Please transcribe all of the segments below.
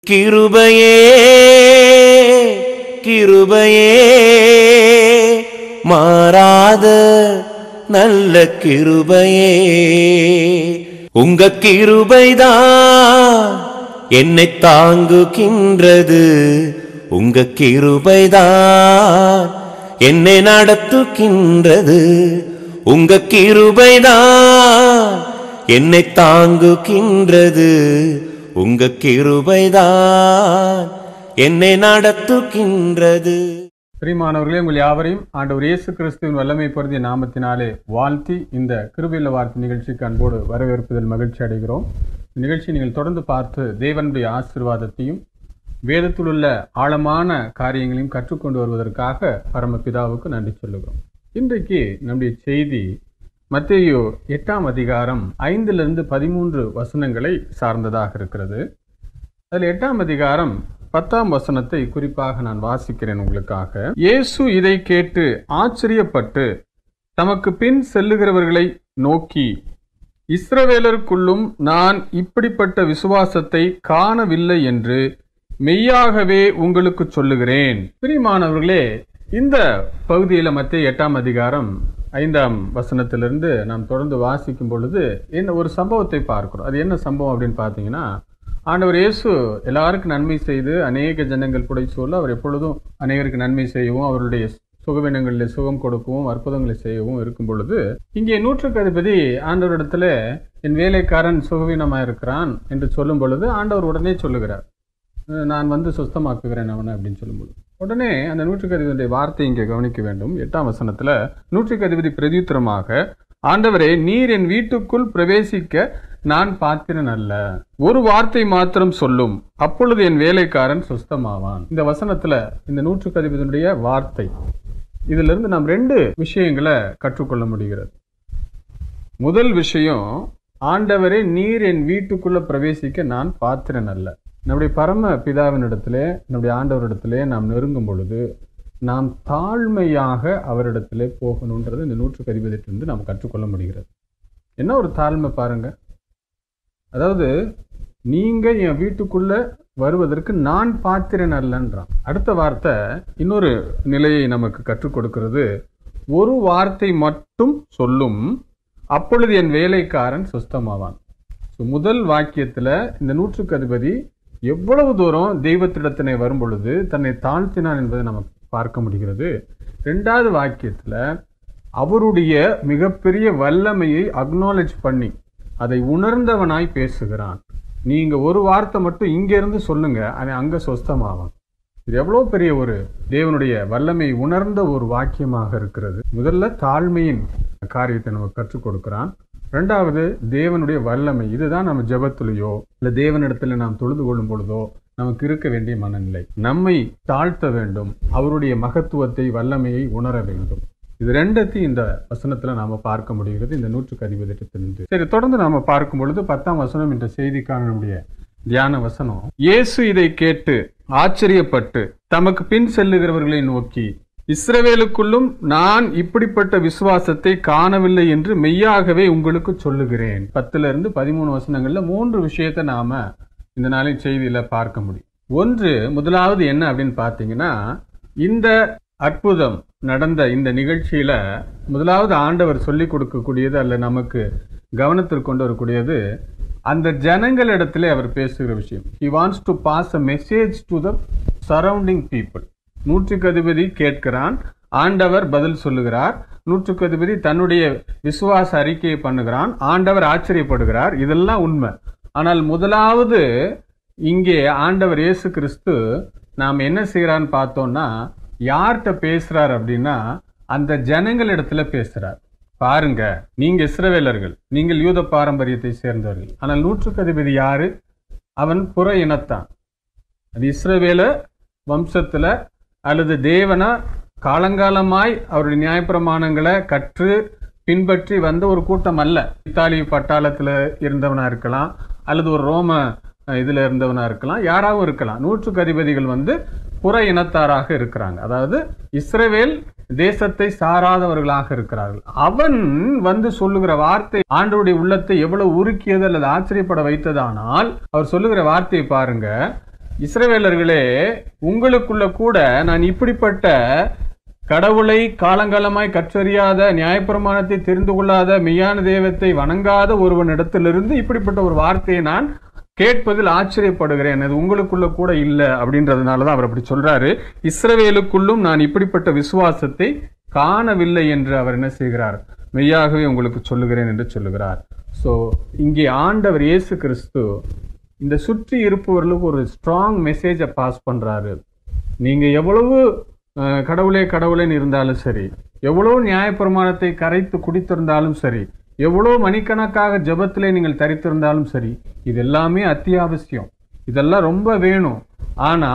கிருபையே கிருபையே மாறாத நல்ல கிருபையே உங்க கிருபைதான் என்னை தாங்குகின்றது உங்க கிருபைதான் என்னை நடத்துகின்றது உங்க கிருபைதான் என்னை தாங்குகின்றது உங்க கிருபைதான் என்னை நடத்துகின்றது பிரியமானவர்களே உங்கள் யாவரையும் ஆண்டவர் இயேசு கிறிஸ்துவின் வல்லமை பொருந்திய நாமத்தினாலே வாழ்த்தி இந்த கிருபையுள்ள வார்த்தை நிகழ்ச்சிக்கு அன்போடு வரவேற்பதில் மகிழ்ச்சி அடைகிறோம் இந்த நிகழ்ச்சியை நீங்கள் தொடர்ந்து பார்த்து தேவனுடைய ஆசீர்வாதத்தையும் வேதத்தில் உள்ள ஆழமான காரியங்களையும் கற்றுக்கொண்டு வருவதற்காக பரமபிதாவுக்கு நன்றி சொல்லுகிறோம் இன்றைக்கு நம்முடைய செய்தி மத்தேயு எட்டாம் அதிகாரம் ஐந்திலிருந்து பதிமூன்று வசனங்களை சார்ந்ததாக இருக்கிறது அதில் எட்டாம் அதிகாரம் பத்தாம் வசனத்தை குறிப்பாக நான் வாசிக்கிறேன் உங்களுக்காக இயேசு இதை கேட்டு ஆச்சரியப்பட்டு தமக்கு பின் செல்லுகிறவர்களை நோக்கி இஸ்ரவேலருக்குள்ளும் நான் இப்படிப்பட்ட விசுவாசத்தை காணவில்லை என்று மெய்யாகவே உங்களுக்கு சொல்லுகிறேன் பிரியமானவர்களே இந்த பகுதியில் மத்திய எட்டாம் அதிகாரம் ஐந்தாம் வசனத்திலிருந்து நாம் தொடர்ந்து வாசிக்கும் பொழுது என்ன ஒரு சம்பவத்தை பார்க்கிறோம் அது என்ன சம்பவம் அப்படின்னு பார்த்தீங்கன்னா ஆண்டவர் இயேசு எல்லாருக்கும் நன்மை செய்து அநேக ஜனங்கள் புடை சொல்ல அவர் எப்பொழுதும் அநேகருக்கு நன்மை செய்யவும் அவருடைய சுகவீனங்களில் சுகம் கொடுக்கவும் அற்புதங்களை செய்யவும் இருக்கும் பொழுது இங்கே நூற்றுக்கு அதிபதி ஆண்டவரிடத்துல என் வேலைக்காரன் சுகவீனமாக இருக்கிறான் என்று சொல்லும் பொழுது ஆண்டவர் உடனே சொல்லுகிறார் "அஹ் நான் வந்து சுத்தமாக்குகிறேன் அவனை அப்படின்னு சொல்லும்போது உடனே அந்த நூற்றுக்கு அதிபதியுடைய வார்த்தை இங்கே கவனிக்க வேண்டும் எட்டாம் வசனத்துல நூற்றுக்கு அதிபதி பிரதியுத்தரமாக ஆண்டவரே நீர் என் வீட்டுக்குள் பிரவேசிக்க நான் பாத்திரன் அல்ல ஒரு வார்த்தை மாத்திரம் சொல்லும் அப்பொழுது என் வேலைக்காரன் சுஸ்தமாவான் இந்த வசனத்துல இந்த நூற்றுக்கு அதிபதியுடைய வார்த்தை இதுல இருந்து நாம் ரெண்டு விஷயங்களை கற்றுக்கொள்ள முடிகிறது முதல் விஷயம் ஆண்டவரே நீர் என் வீட்டுக்குள்ள பிரவேசிக்க நான் பாத்திரன் அல்ல நம்முடைய பரம பிதாவினிடத்திலே நம்முடைய ஆண்டவரிடத்திலே நாம் நெருங்கும் பொழுது நாம் தாழ்மையாக அவரிடத்திலே போகணுன்றது இந்த நூற்றுக்கு அதிபதியிலிருந்து நாம் கற்றுக்கொள்ள முடிகிறது என்ன ஒரு தாழ்மை பாருங்க அதாவது நீங்க என் வீட்டுக்குள்ள வருவதற்கு நான் பாத்திரன் அல்லன்றான் அடுத்த வார்த்தை இன்னொரு நிலையை நமக்கு கற்றுக் கொடுக்கிறது ஒரு வார்த்தை மட்டும் சொல்லும் அப்பொழுது என் வேலைக்காரன் சுஸ்தமாவான் So, முதல் வாக்கியத்துல இந்த நூற்றுக்கு அதிபதி எவ்வளவு தூரம் தெய்வத்திடத்தினை வரும் பொழுது தன்னை தாழ்த்தினான் என்பதை நமக்கு பார்க்க முடிகிறது ரெண்டாவது வாக்கியத்துல அவருடைய மிகப்பெரிய வல்லமையை அக்னாலேஜ் பண்ணி அதை உணர்ந்தவனாய் பேசுகிறான் நீங்க ஒரு வார்த்தை மட்டும் இங்க இருந்து சொல்லுங்க அவன் அங்க சொஸ்தமாவான் இது எவ்வளவு பெரிய ஒரு தேவனுடைய வல்லமை உணர்ந்த ஒரு வாக்கியமாக இருக்கிறது முதல்ல தாழ்மையின் காரியத்தை நமக்கு கற்றுக் கொடுக்கிறான் ரெண்டாவது தேவனுடைய வல்லமை இதுதான் நம்ம ஜெபத்திலேயோ இல்ல தேவனிடத்துல நாம் தொழுது கொள்ளும் பொழுதோ நமக்கு இருக்க வேண்டிய மனநிலை நம்மை தாழ்த்த வேண்டும் அவருடைய மகத்துவத்தை வல்லமையை உணர வேண்டும் இது ரெண்டத்தையும் இந்த வசனத்துல நாம பார்க்க முடிகிறது இந்த நூற்றுக்கு அதிபதியிலிருந்து சரி தொடர்ந்து நாம பார்க்கும் பொழுது பத்தாம் வசனம் என்ற செய்திக்கான நம்முடைய தியான வசனம் இயேசு இதை கேட்டு ஆச்சரியப்பட்டு தமக்கு பின் செல்லுகிறவர்களை நோக்கி இஸ்ரவேலுக்குள்ளும் நான் இப்படிப்பட்ட விசுவாசத்தை காணவில்லை என்று மெய்யாகவே உங்களுக்கு சொல்லுகிறேன் பத்துல இருந்து பதிமூணு வசனங்கள்ல மூன்று விஷயத்தை நாம இந்த நாளின் செய்தியில பார்க்க முடியும் ஒன்று முதலாவது என்ன அப்படின்னு பார்த்தீங்கன்னா இந்த அற்புதம் நடந்த இந்த நிகழ்ச்சியில முதலாவது ஆண்டவர் சொல்லிக் கொடுக்கக்கூடியது அல்ல நமக்கு கவனத்திற்கு கொண்டு வரக்கூடியது அந்த ஜனங்களிடத்திலே அவர் பேசுகிற விஷயம் he wants to pass a message to the surrounding people நூற்றுக்கு அதிபதி கேட்கிறான் ஆண்டவர் பதில் சொல்லுகிறார் நூற்றுக்கு அதிபதி தன்னுடைய விசுவாச அறிக்கையை பண்ணுகிறான் ஆண்டவர் ஆச்சரியப்படுகிறார் இதெல்லாம் உண்மை ஆனால் முதலாவது இங்கே ஆண்டவர் இயேசு கிறிஸ்து நாம் என்ன செய்யறான்னு பார்த்தோம்னா யார்கிட்ட பேசுறார் அப்படின்னா அந்த ஜனங்களிடத்துல பேசுறார் பாருங்க நீங்க இஸ்ரவேலர்கள் நீங்கள் யூத பாரம்பரியத்தை சேர்ந்தவர்கள் ஆனால் நூற்றுக்கு அதிபதி யாரு அவன் புற இனத்தான் அது இஸ்ரவேல வம்சத்துல அல்லது தேவனா காலங்காலமாய் அவருடைய நியாயப்பிரமாணங்களை கற்று பின்பற்றி வந்த ஒரு கூட்டம் அல்ல இத்தாலி பட்டாளத்துல இருந்தவனா இருக்கலாம் அல்லது ஒரு ரோம அஹ், இதுல இருந்தவனா இருக்கலாம் யாராவும் இருக்கலாம் நூற்றுக்கு அதிபதிகள் வந்து புற இனத்தாராக இருக்கிறாங்க அதாவது இஸ்ரவேல் தேசத்தை சாராதவர்களாக இருக்கிறார்கள் அவன் வந்து சொல்லுகிற வார்த்தை ஆண்டவருடைய உள்ளத்தை எவ்வளவு உருக்கியது அல்லது ஆச்சரியப்பட வைத்ததானால் அவர் சொல்லுகிற வார்த்தையை பாருங்க இஸ்ரவேலர்களே உங்களுக்குள்ள கூட நான் இப்படிப்பட்ட கடவுளை காலங்காலமாய் கற்றறியாத நியாயப்பிரமாணத்தை தெரிந்து கொள்ளாத மெய்யான தெய்வத்தை வணங்காத ஒருவனிடத்திலிருந்து இப்படிப்பட்ட ஒரு வார்த்தையை நான் கேட்பதில் ஆச்சரியப்படுகிறேன் அது உங்களுக்குள்ள கூட இல்லை அப்படின்றதுனால தான் அவர் அப்படி சொல்றாரு இஸ்ரவேலுக்குள்ளும் நான் இப்படிப்பட்ட விசுவாசத்தை காணவில்லை என்று அவர் என்ன செய்கிறார் மெய்யாகவே உங்களுக்கு சொல்லுகிறேன் என்று சொல்லுகிறார் ஸோ இங்கே ஆண்டவர் இயேசு கிறிஸ்து இந்த சுற்றி இருப்பவர்களுக்கு ஒரு ஸ்ட்ராங் மெசேஜை பாஸ் பண்றாரு நீங்க எவ்வளவு அஹ், கடவுளே கடவுளேன்னு இருந்தாலும் சரி எவ்வளவு நியாயப்பிரமாணத்தை கரைத்து குடித்திருந்தாலும் சரி எவ்வளவு மணிக்கணக்காக ஜெபத்திலே நீங்கள் தரித்திருந்தாலும் சரி இது எல்லாமே அத்தியாவசியம் இதெல்லாம் ரொம்ப வேணும் ஆனா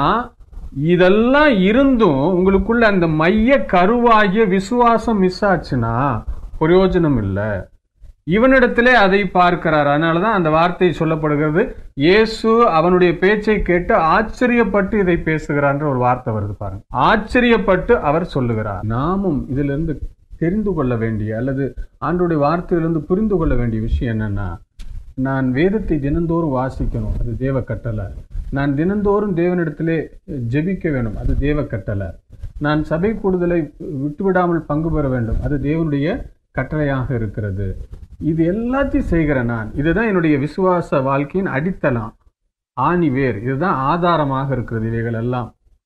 இதெல்லாம் இருந்தும் உங்களுக்குள்ள அந்த மைய கருவாகிய விசுவாசம் மிஸ் ஆச்சுன்னா பிரயோஜனம் இல்லை இவனிடத்திலே அதை பார்க்கிறார் அதனாலதான் அந்த வார்த்தை சொல்லப்படுகிறது இயேசு அவனுடைய பேச்சை கேட்டு ஆச்சரியப்பட்டு இதை பேசுகிறார்ன்ற ஒரு வார்த்தை வருது பாருங்க ஆச்சரியப்பட்டு அவர் சொல்லுகிறார் நாமும் இதிலிருந்து தெரிந்து கொள்ள வேண்டிய அல்லது ஆண்டோடைய வார்த்தையிலிருந்து புரிந்து கொள்ள வேண்டிய விஷயம் என்னன்னா நான் வேதத்தை தினந்தோறும் வாசிக்கணும் அது தேவ கட்டளை நான் தினந்தோறும் தேவனிடத்திலே ஜெபிக்க வேண்டும் அது தேவ கட்டளை நான் சபை கூடுதலை விட்டுவிடாமல் பங்கு பெற வேண்டும் அது தேவனுடைய கட்டளையாக இருக்கிறது இது எல்லாத்தையும் செய்கிற நான் இதுதான் என்னுடைய விசுவாச வாழ்க்கையின் அடித்தளம் ஆணி வேர் இதுதான் ஆதாரமாக இருக்கிறது இவைகள் எல்லாம்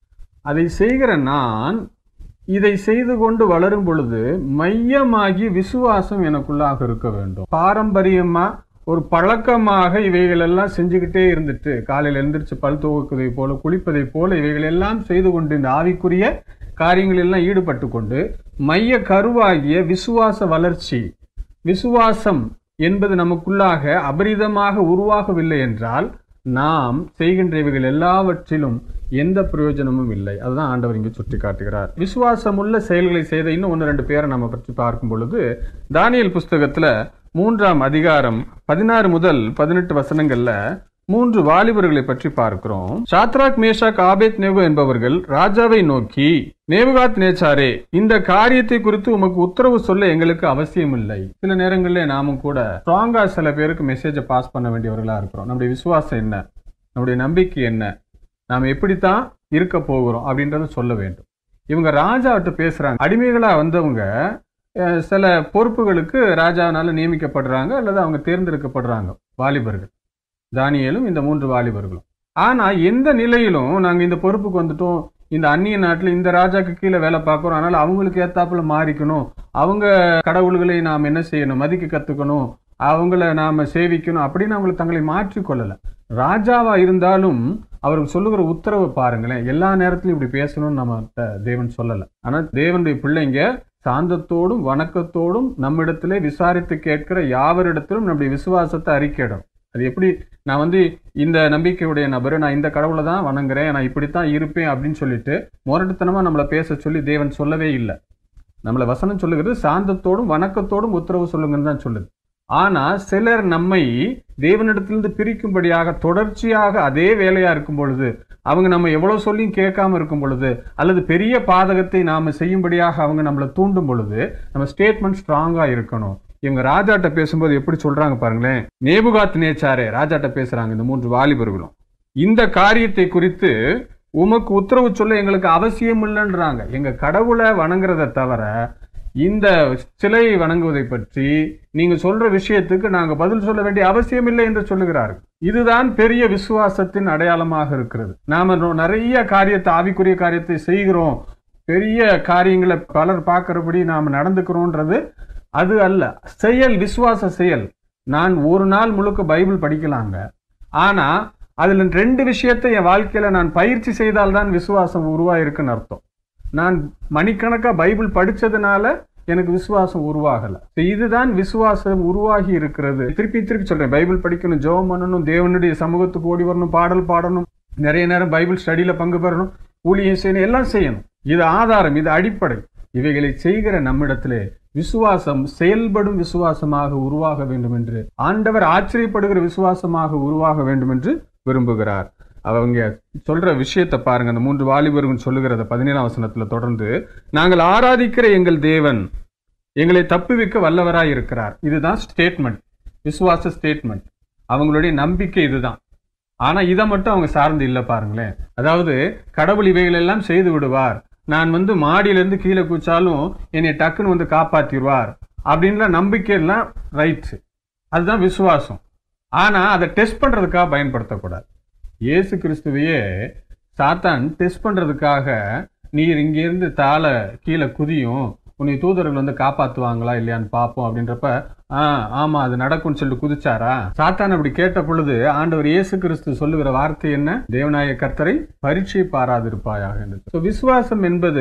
அதை செய்கிற நான் இதை செய்து கொண்டு வளரும் பொழுது மையமாகி விசுவாசம் எனக்குள்ளாக இருக்க வேண்டும் பாரம்பரியமா ஒரு பழக்கமாக இவைகள் எல்லாம் செஞ்சுக்கிட்டே இருந்துட்டு காலையில் எழுந்திரிச்சு பல் துவக்குவதை போல குளிப்பதை போல இவைகள் எல்லாம் செய்து கொண்டு இந்த ஆவிக்குரிய காரியங்கள் எல்லாம் ஈடுபட்டு கொண்டு மைய கருவாகிய விசுவாச வளர்ச்சி விசுவாசம் என்பது நமக்குள்ளாக அபரிதமாக உருவாகவில்லை என்றால் நாம் செய்கின்ற இவைகள் எல்லாவற்றிலும் எந்த பிரயோஜனமும் இல்லை அதுதான் ஆண்டவர் இங்கே சுட்டி காட்டுகிறார் விசுவாசமுள்ள செயல்களை செய்த இன்னும் ஒன்று ரெண்டு பேரை நம்ம பற்றி பார்க்கும் பொழுது தானியல் புஸ்தகத்துல மூன்றாம் அதிகாரம் பதினாறு முதல் பதினெட்டு வசனங்கள்ல மூன்று வாலிபர்களை பற்றி பார்க்கிறோம் சாத்ராக் மேஷாக் ஆபேத் நேகு என்பவர்கள் ராஜாவை நோக்கி நேபுகாத் நேச்சாரே இந்த காரியத்தை குறித்து உமக்கு உத்தரவு சொல்ல எங்களுக்கு அவசியம் இல்லை சில நேரங்களிலே நாமும் கூட ஸ்ட்ராங்கா சில பேருக்கு மெசேஜை பாஸ் பண்ண வேண்டியவர்களா இருக்கிறோம் நம்முடைய விசுவாசம் என்ன நம்முடைய நம்பிக்கை என்ன நாம் எப்படித்தான் இருக்க போகிறோம் அப்படின்றத சொல்ல வேண்டும் இவங்க ராஜாவிட்ட பேசுறாங்க அடிமைகளா வந்தவங்க அஹ், சில பொறுப்புகளுக்கு ராஜாவினால நியமிக்கப்படுறாங்க அல்லது அவங்க தேர்ந்தெடுக்கப்படுறாங்க வாலிபர்கள் தானியேலும் இந்த மூன்று வாலிபர்களும் ஆனா எந்த நிலையிலும் நாங்க இந்த பொறுப்புக்கு வந்துட்டோம் இந்த அந்நிய நாட்டுல இந்த ராஜாக்கு கீழே வேலை பார்க்கிறோம் அதனால அவங்களுக்கு ஏத்தாப்புல மாறிக்கணும் அவங்க கடவுள்களை நாம் என்ன செய்யணும் மதிக்க கத்துக்கணும் அவங்கள நாம சேவிக்கணும் அப்படின்னு அவங்களை தங்களை மாற்றிக்கொள்ளல ராஜாவா இருந்தாலும் அவருக்கு சொல்லுகிற உத்தரவை பாருங்களேன் எல்லா நேரத்திலும் இப்படி பேசணும்னு நம்ம தேவன் சொல்லல ஆனா தேவனுடைய பிள்ளைங்க சாந்தத்தோடும் வணக்கத்தோடும் நம்மிடத்திலே விசாரித்து கேட்கிற யாவரிடத்திலும் நம்முடைய விசுவாசத்தை அறிக்கையிடும் அது எப்படி நான் வந்து இந்த நம்பிக்கையுடைய நபர் நான் இந்த கடவுளை தான் வணங்குறேன் நான் இப்படித்தான் இருப்பேன் அப்படின்னு சொல்லிட்டு முரட்டுத்தனமா நம்மளை பேச சொல்லி தேவன் சொல்லவே இல்லை நம்மளை வசனம் சொல்லுகிறது சாந்தத்தோடும் வணக்கத்தோடும் உத்தரவு சொல்லுங்கன்னு தான் சொல்லுது ஆனா சிலர் நம்மை தேவனிடத்திலிருந்து பிரிக்கும்படியாக தொடர்ச்சியாக அதே வேலையா இருக்கும் பொழுது அவங்க நம்ம எவ்வளவு சொல்லியும் கேட்காம இருக்கும் பொழுது அல்லது பெரிய பாதகத்தை நாம செய்யும்படியாக அவங்க நம்மளை தூண்டும் பொழுது நம்ம ஸ்டேட்மெண்ட் ஸ்ட்ராங்கா இருக்கணும் இவங்க ராஜாட்ட பேசும்போது எப்படி சொல்றாங்க பாருங்களேன் நேபுகாத் நேச்சாரே ராஜாட்ட பேசுறாங்க இந்த மூன்று வாலிபர்களும் இந்த காரியத்தை குறித்து உமக்கு உத்தரவு சொல்ல எங்களுக்கு அவசியம் இல்லைன்றாங்க எங்க கடவுளை வணங்குறதை தவிர இந்த சிலை வணங்குவதை பற்றி நீங்க சொல்ற விஷயத்துக்கு நாங்க பதில் சொல்ல வேண்டிய அவசியம் இல்லை என்று சொல்லுகிறார்கள் இதுதான் பெரிய விசுவாசத்தின் அடையாளமாக இருக்கிறது நாம நொ- நிறைய காரியத்தை ஆவிக்குரிய காரியத்தை செய்கிறோம் பெரிய காரியங்களை பலர் பார்க்கிறபடி நாம் நடந்துக்கிறோன்றது அது அல்ல செயல் விசுவாச செயல் நான் ஒரு நாள் முழுக்க பைபிள் படிக்கலாங்க ஆனா அதுல ரெண்டு விஷயத்தை என் வாழ்க்கையில நான் பயிற்சி செய்தால்தான் விசுவாசம் உருவாயிருக்குன்னு அர்த்தம் நான் மணிக்கணக்கா பைபிள் படிச்சதுனால எனக்கு விசுவாசம் உருவாகல So இதுதான் விசுவாசம் உருவாகி இருக்கிறது திருப்பி திருப்பி சொல்றேன் பைபிள் படிக்கணும் ஜெபம் பண்ணணும் தேவனுடைய சமூகத்துக்கு ஓடி வரணும் பாடல் பாடணும் நிறைய நேரம் பைபிள் ஸ்டடியில பங்கு பெறணும் ஊழியம் செய்யணும் எல்லாம் செய்யணும் இது ஆதாரம் இது அடிப்படை இவைகளை செய்கிற நம்மிடத்திலே விசுவாசம் செயல்படும் விசுவாசமாக உருவாக வேண்டும் என்று ஆண்டவர் ஆச்சரியப்படுகிற விசுவாசமாக உருவாக வேண்டும் என்று விரும்புகிறார் அவங்க சொல்ற விஷயத்தை பாருங்க அந்த மூன்று வாலிபர்கள் சொல்லுகிறத பதினேழாம் வசனத்துல தொடர்ந்து நாங்கள் ஆராதிக்கிற எங்கள் தேவன் எங்களை தப்புவிக்க வல்லவராய் இருக்கிறார் இதுதான் ஸ்டேட்மெண்ட் விசுவாச ஸ்டேட்மெண்ட் அவங்களுடைய நம்பிக்கை இதுதான் ஆனா இதை மட்டும் அவங்க சார்ந்து இல்லை பாருங்களேன் அதாவது கடவுள் இவைகள் எல்லாம் செய்து விடுவார் நான் வந்து மாடியிலேருந்து கீழே குச்சாலும் என்னை டக்குன்னு வந்து காப்பாத்திடுவார் அப்படின்ற நம்பிக்கையெல்லாம் ரைட் அதுதான் விசுவாசம் ஆனா அதை டெஸ்ட் பண்றதுக்காக பயன்படுத்தக்கூடாது இயேசு கிறிஸ்துவையே சாத்தான் டெஸ்ட் பண்றதுக்காக நீர் இங்கிருந்து தாழ கீழே குதியும் உன்னை தூதர்கள் வந்து காப்பாத்துவாங்களா இல்லையான்னு பார்ப்போம் அப்படின்றப்ப ஆ ஆமா அது நடக்கும்னு சொல்லிட்டு குதிச்சாரா சாத்தான் அப்படி கேட்ட பொழுது ஆண்டவர் இயேசு கிறிஸ்து சொல்லுகிற வார்த்தை என்ன தேவநாய கர்த்தரை பரீட்சை பாராதிருப்பாயாக என்று So, விசுவாசம் என்பது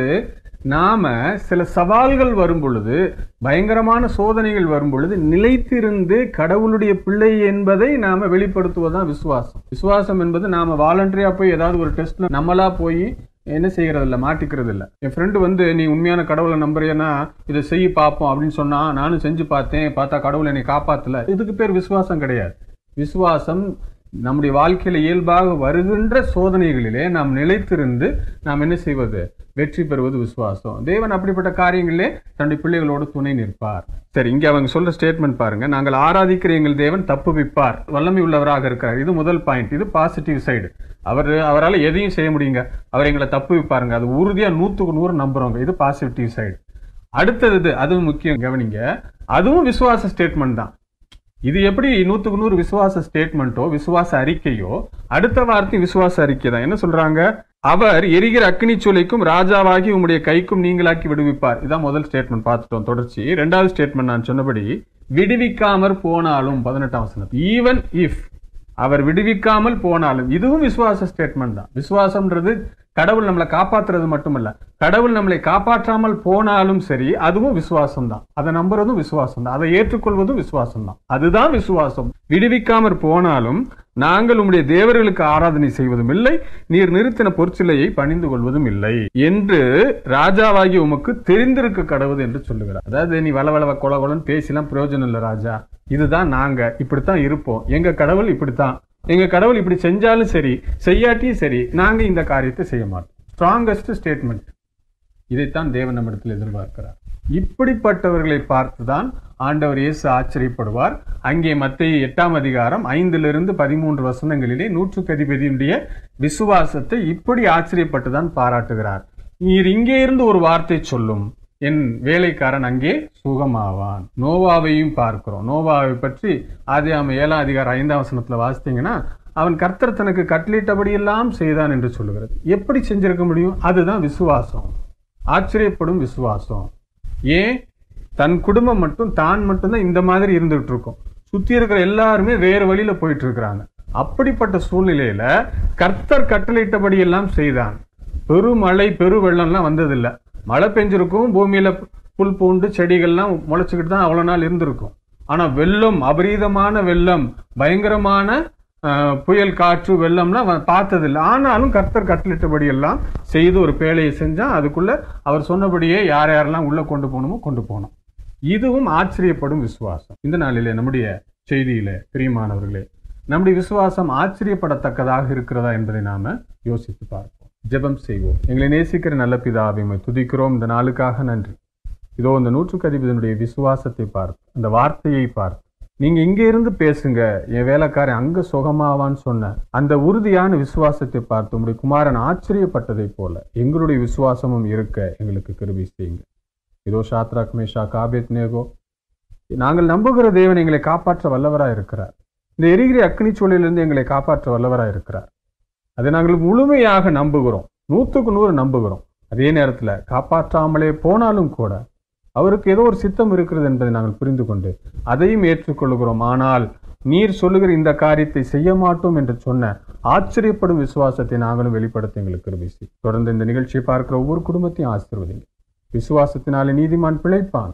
நாம சில சவால்கள் வரும் பொழுது பயங்கரமான சோதனைகள் வரும் பொழுது நிலைத்திருந்து கடவுளுடைய பிள்ளை என்பதை நாம வெளிப்படுத்துவதுதான் விசுவாசம் விசுவாசம் என்பது நாம வாலண்டரியா போய் ஏதாவது ஒரு டெஸ்ட்ல நம்மளா போய் என்ன செய்யறது இல்ல மாட்டிக்கிறது இல்ல என் ஃப்ரெண்டு வந்து நீ உண்மையான கடவுளை நம்புறியன்னா இதை செய்ய பார்ப்போம் அப்படின்னு சொன்னா நானும் செஞ்சு பார்த்தேன் பார்த்தா கடவுள் என்னை காப்பாத்தல இதுக்கு பேர் விசுவாசம் கிடையாது விசுவாசம் நம்முடைய வாழ்க்கையில இயல்பாக வருகின்ற சோதனைகளிலே நாம் நிலைத்திருந்து நாம் என்ன செய்வது வெற்றி பெறுவது விசுவாசம் தேவன் அப்படிப்பட்ட காரியங்களிலே தன்னுடைய பிள்ளைகளோடு துணை நிற்பார் சரி இங்க அவங்க சொல்ற ஸ்டேட்மெண்ட் பாருங்க நாங்கள் ஆராதிக்கிற எங்கள் தேவன் தப்புவிப்பார் வல்லமை உள்ளவராக இருக்கிறார் இது முதல் பாயிண்ட் இது பாசிட்டிவ் சைடு அவர் அவரால் எதையும் செய்ய முடியுங்க அவர் எங்களை தப்புவிப்பாருங்க அது உறுதியா நூத்துக்கு நூறு நம்புறோங்க இது பாசிட்டிவ் சைடு அடுத்தது இது, அதுவும் முக்கியம் கவனிங்க அதுவும் விசுவாச ஸ்டேட்மெண்ட் தான் இது எப்படி நூத்துக்கு நூறு விசுவாச ஸ்டேட்மெண்ட்டோ விசுவாச அறிக்கையோ அடுத்த வார்த்தை விசுவாச அறிக்கை தான் என்ன சொல்றாங்க அவர் எரிகிற அக்னி சூளைக்கும் ராஜாவாகி உம்முடைய கைக்கும் நீங்களாக்கி விடுவிப்பார் இதான் முதல் ஸ்டேட்மெண்ட் பார்த்துட்டோம் தொடர்ச்சி ரெண்டாவது ஸ்டேட்மெண்ட் நான் சொன்னபடி விடுவிக்காமற் போனாலும் பதினெட்டாம் வசனம் ஈவன் இஃப் அவர் விடுவிக்காமல் போனாலும் இதுவும் விசுவாச ஸ்டேட்மெண்ட் தான் விசுவாசம்ன்றது கடவுள் நம்மளை காப்பாத்துறது மட்டுமல்ல கடவுள் நம்மளை காப்பாற்றாமல் போனாலும் சரி அதுவும் விசுவாசம் தான் அதை நம்புறதும் விசுவாசம் தான் அதை ஏற்றுக்கொள்வதும் விசுவாசம் தான் அதுதான் விசுவாசம் விடுவிக்காமற் போனாலும் நாங்கள் உம்முடைய தேவர்களுக்கு ஆராதனை செய்வதும் இல்லை நீர் நிறுத்தின பொற்சிலையை பணிந்து கொள்வதும் இல்லை என்று ராஜாவாகி உமக்கு தெரிந்திருக்க கடவுது என்று சொல்லுகிறார் அதாவது நீ வளவளவ கொல கொலன்னு பேசிலாம் பிரயோஜனம் இல்லை ராஜா இதுதான் நாங்க இப்படித்தான் இருப்போம் எங்க கடவுள் இப்படித்தான் எங்க கடவுள் இப்படி செஞ்சாலும் சரி செய்யாட்டியும் சரி நாங்க இந்த காரியத்தை செய்ய மாட்டோம் ஸ்ட்ராங்கஸ்ட் ஸ்டேட்மெண்ட் இதைத்தான் தேவன் நம்மிடத்தில் எதிர்பார்க்கிறார் இப்படிப்பட்டவர்களை பார்த்துதான் ஆண்டவர் இயேசு ஆச்சரியப்படுவார் அங்கே மத்திய எட்டாம் அதிகாரம் ஐந்திலிருந்து பதிமூன்று வசனங்களிலே நூற்றுக்கு அதிபதியுடைய விசுவாசத்தை இப்படி ஆச்சரியப்பட்டுதான் பாராட்டுகிறார் நீர் இங்கே இருந்து ஒரு வார்த்தை சொல்லும் என் வேலைக்காரன் அங்கே சுகமாவான் நோவாவையும் பார்க்கிறோம் நோவாவை பற்றி ஆதியாம ஏழாம் அதிகாரம் ஐந்தாம் வசனத்துல வாசித்தீங்கன்னா அவன் கர்த்தர் தனக்கு கட்டளிட்டபடியெல்லாம் செய்தான் என்று சொல்லுகிறது எப்படி செஞ்சிருக்க முடியும் அதுதான் விசுவாசம் ஆச்சரியப்படும் விசுவாசம் ஏன் தன் குடும்பம் மட்டும் தான் மட்டும்தான் இந்த மாதிரி இருந்துகிட்டு இருக்கும் சுத்தி இருக்கிற எல்லாருமே வேறு வழியில போயிட்டு இருக்கிறாங்க அப்படிப்பட்ட சூழ்நிலையில கர்த்தர் கட்டளையிட்டபடி எல்லாம் செய்தான் பெருமழை பெரு வெள்ளம்லாம் வந்ததில்லை மழை பெஞ்சிருக்கும் பூமியில புல் பூண்டு செடிகள்லாம் முளைச்சுக்கிட்டு தான் அவ்வளவு நாள் இருந்திருக்கும் ஆனா வெள்ளம் அபரீதமான வெள்ளம் பயங்கரமான ஆஹ், புயல் காற்று வெள்ளம்லாம் அவன் பார்த்ததில்லை ஆனாலும் கர்த்தர் கட்டளிட்டபடி எல்லாம் செய்து ஒரு பேழையை செஞ்சா அதுக்குள்ள அவர் சொன்னபடியே யார் யாரெல்லாம் உள்ள கொண்டு போகணுமோ கொண்டு போனோம் இதுவும் ஆச்சரியப்படும் விசுவாசம் இந்த நாளிலே நம்முடைய செய்தியிலே பிரியமானவர்களே நம்முடைய விசுவாசம் ஆச்சரியப்படத்தக்கதாக இருக்கிறதா என்பதை நாம யோசித்து பார்ப்போம் ஜெபம் செய்வோம் எங்களை நேசிக்கிற நல்ல பிதாவை உம்மை துதிக்கிறோம் இந்த நாளுக்காக நன்றி இதோ இந்த நூற்றுக்கு அதிபதியினுடைய விசுவாசத்தை பார்த்து அந்த வார்த்தையை பார்த்து நீங்க இங்க இருந்து பேசுங்க என் வேலைக்காரன் அங்க சுகமாவான்னு சொன்ன அந்த உறுதியான விசுவாசத்தை பார்த்து உங்களுடைய குமாரன் ஆச்சரியப்பட்டதைப் போல எங்களுடைய விசுவாசமும் இருக்க எங்களுக்கு கிருபை செய்யுங்க இதோ ஷாத்ராக் மேஷா காபேத் நேகோ நாங்கள் நம்புகிற தேவன் எங்களை காப்பாற்ற வல்லவராய் இருக்கிறார் இந்த எரிகிற அக்னி சூழலிலிருந்து எங்களை காப்பாற்ற வல்லவராய் இருக்கிறார் அதை நாங்கள் முழுமையாக நம்புகிறோம் நூற்றுக்கு நூறு நம்புகிறோம் அதே நேரத்துல காப்பாற்றாமலே போனாலும் கூட அவருக்கு ஏதோ ஒரு சித்தம் இருக்கிறது என்பதை நாங்கள் புரிந்து கொண்டு அதையும் ஏற்றுக்கொள்கிறோம் ஆனால் நீர் சொல்லுகிற இந்த காரியத்தை செய்ய மாட்டோம் என்று சொன்ன ஆச்சரியப்படும் விசுவாசத்தை நாங்களும் வெளிப்படுத்த எங்களுக்கு கிருபை செய். தொடர்ந்து இந்த நிகழ்ச்சியை பார்க்கிற ஒவ்வொரு குடும்பத்தையும் ஆசீர்வதிங்க விசுவாசத்தினாலே நீதிமான் பிழைப்பான்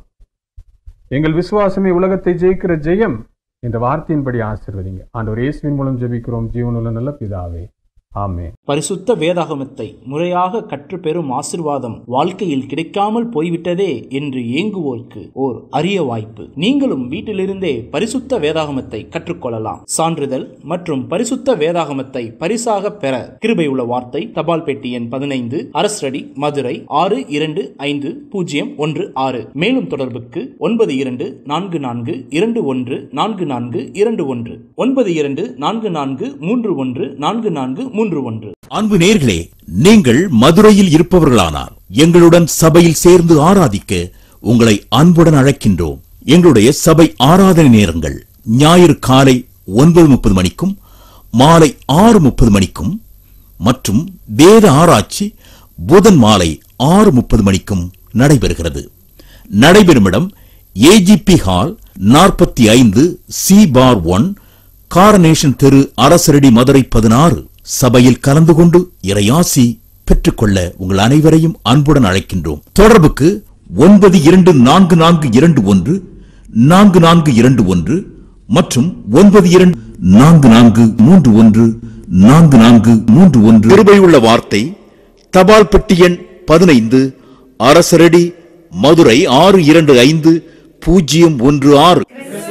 எங்கள் விசுவாசமே உலகத்தை ஜெயிக்கிற ஜெயம் என்ற வார்த்தையின்படி ஆசீர்வதிங்க ஆண்டவர் இயேசுவின் மூலம் ஜெபிக்கிறோம் ஜீவனுள்ள நல்ல பிதாவே ஆமென் பரிசுத்த வேதாகமத்தை முறையாக கற்றுப்பெறும் ஆசிர்வாதம் வாழ்க்கையில் கிடைக்காமல் போய்விட்டதே என்று ஏங்குவோருக்கு ஓர் அரிய வாய்ப்பு நீங்களும் வீட்டிலிருந்தே பரிசுத்த வேதாகமத்தை கற்றுக்கொள்ளலாம் சான்றிதழ் மற்றும் பரிசுத்த வேதாகமத்தை பரிசாக பெற கிருபை உள்ள வார்த்தை தபால் பெட்டி எண் பதினைந்து அரசடி மதுரை ஆறு இரண்டு ஐந்து பூஜ்ஜியம் ஒன்று ஆறு மேலும் தொடர்புக்கு ஒன்பது இரண்டு நான்கு நான்கு இரண்டு ஒன்று நான்கு நான்கு இரண்டு ஒன்று ஒன்பது இரண்டு நான்கு நான்கு மூன்று ஒன்று நான்கு நான்கு மூன்று ஒன்று அன்பு நேர்களே நீங்கள் மதுரையில் இருப்பவர்களானார் எங்களுடன் சபையில் சேர்ந்து ஆராதிக்க உங்களை அன்புடன் அழைக்கின்றோம் எங்களுடைய சபை ஆராதனை நேரங்கள் ஞாயிறு காலை ஒன்பது முப்பது மணிக்கும் மாலை ஆறு முப்பது மணிக்கும் மற்றும் வேத ஆராய்ச்சி புதன் மாலை ஆறு முப்பது மணிக்கும் நடைபெறுகிறது நடைபெறும் இடம் ஏஜிபி ஹால் நாற்பத்தி ஐந்து சி பார் ஒன் காரனேஷன் தெரு அரசரடி மதுரை பதினாறு சபையில் கலந்து கொண்டு இறையாசி பெற்றுக்கொள்ள உங்கள் அனைவரையும் அன்புடன் அழைக்கின்றோம் தொடர்புக்கு ஒன்பது இரண்டு நான்கு நான்கு இரண்டு ஒன்று நான்கு நான்கு இரண்டு ஒன்று மற்றும் ஒன்பது இரண்டு நான்கு நான்கு மூன்று ஒன்று நான்கு நான்கு மூன்று ஒன்று கிருபையுள்ள வார்த்தை தபால் பெட்டி எண் பதினைந்து அரசரடி மதுரை ஆறு இரண்டு ஐந்து பூஜ்ஜியம் ஒன்று ஆறு